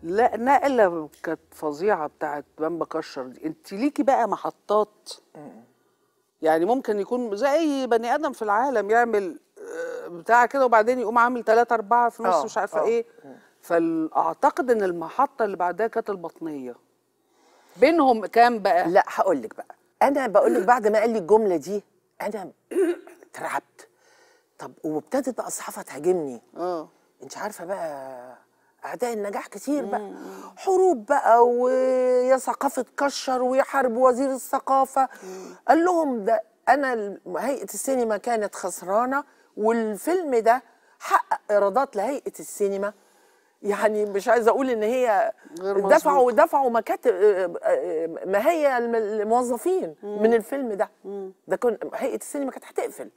لا نقله كانت فظيعه بتاعت بامبا كشر دي انت ليكي بقى محطات يعني ممكن يكون زي بني ادم في العالم يعمل آه، بتاع كده وبعدين يقوم عامل ثلاثة أربعة في نص آه، مش عارفة آه. إيه فأعتقد إن المحطة اللي بعدها كانت البطنية بينهم كام بقى؟ لا هقول لك بقى انا بقول لك بعد ما قال لي الجمله دي انا اترعبت طب وابتدت بقى الصحافه تهاجمني اه انت عارفه بقى اعداء النجاح كتير بقى حروب بقى ويا ثقافه كشر ويحارب وزير الثقافه قال لهم ده انا ال- هيئه السينما كانت خسرانه والفيلم ده حقق ايرادات لهيئه السينما يعني مش عايزه اقول ان هي غير دفعوا مظبوط. دفعوا مكاتب ما هي الم- الموظفين من الفيلم ده ده كان هيئه السينما كانت هتقفل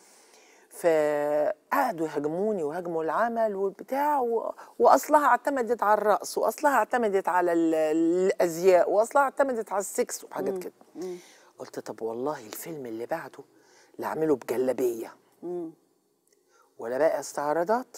فقعدوا يهاجموني وهاجموا العمل والبتاع و... واصلها اعتمدت على الرقص واصلها اعتمدت على ال... الازياء واصلها اعتمدت على السكس وحاجات كده قلت طب والله الفيلم اللي بعده لا اعمله بجلابيه ولا بقى استعراضات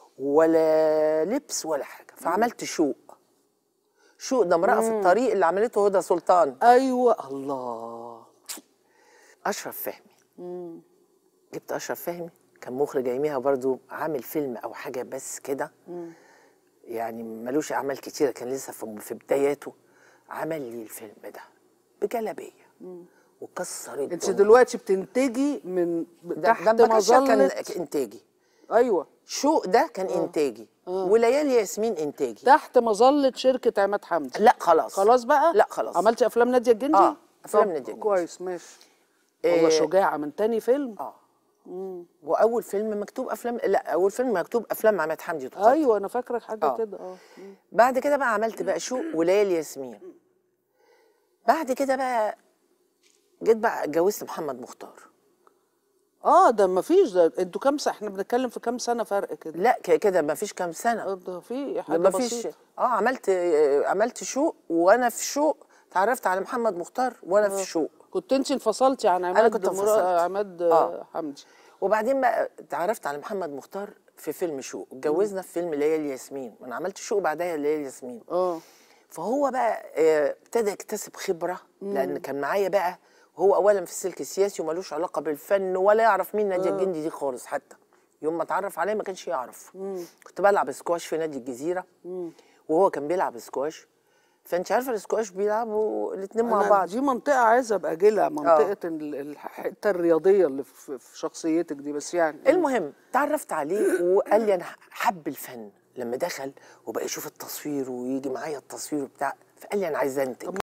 ولا لبس ولا حاجه فعملت شوق شوق ده امراه في الطريق اللي عملته هدى سلطان أيوة الله اشرف فهمي جبت اشرف فهمي كان مخرج اياميها برضو عامل فيلم او حاجه بس كده يعني ملوش اعمال كتيره كان لسه في في بداياته عمل لي الفيلم ده بجلابيه وكسر أنت الدنيا دلوقتي بتنتجي من ده تحت ده بكشة كان مظلة انتاجي أيوة شوق ده كان انتاجي وليالي ياسمين انتاجي تحت مظلة شركة عماد حمدي لا خلاص خلاص بقى؟ لا خلاص عملتي أفلام نادية الجندي؟ آه، أفلام طب نادية الجندي. كويس ماشي والله إيه. شجاعة من تاني فيلم اه واول فيلم مكتوب افلام لا اول فيلم مكتوب افلام عماد حمدي تقاطع. ايوه انا فاكره حاجه آه. كده اه بعد كده بقى عملت بقى شوق وليالي ياسمين بعد كده بقى جيت بقى اتجوزت محمد مختار اه ده ما فيش ده انتوا كام سنه احنا بنتكلم في كام سنه فرق كده لا ك- كده ما فيش كام سنه آه، ده في حاجه ما فيش بسيطه اه عملت آه، عملت شوق وانا في شوق اتعرفت على محمد مختار وانا في شوق كنت انت انفصلتي عن عماد كنت مرا- انفصلت. عماد آه. آه. حمدي وبعدين بقى اتعرفت على محمد مختار في فيلم شوق اتجوزنا في فيلم ليالي ياسمين انا عملت شوق بعدها ليالي ياسمين اه فهو بقى آه، ابتدى يكتسب خبره لان كان معايا بقى هو اولا في السلك السياسي وملوش علاقه بالفن ولا يعرف مين ناديه الجندي دي خالص حتى يوم ما اتعرف عليا ما كانش يعرف كنت بلعب سكواش في نادي الجزيره وهو كان بيلعب سكواش فانت عارفه السكواش بيلعبوا الاثنين مع أنا بعض دي منطقه عايزه ابقى اجيلها منطقه ال- الحته الرياضيه اللي في في شخصيتك دي بس يعني المهم تعرفت عليه وقال لي انا حب الفن لما دخل وبقى يشوف التصوير ويجي معايا التصوير وبتاع فقال لي انا عايز انتج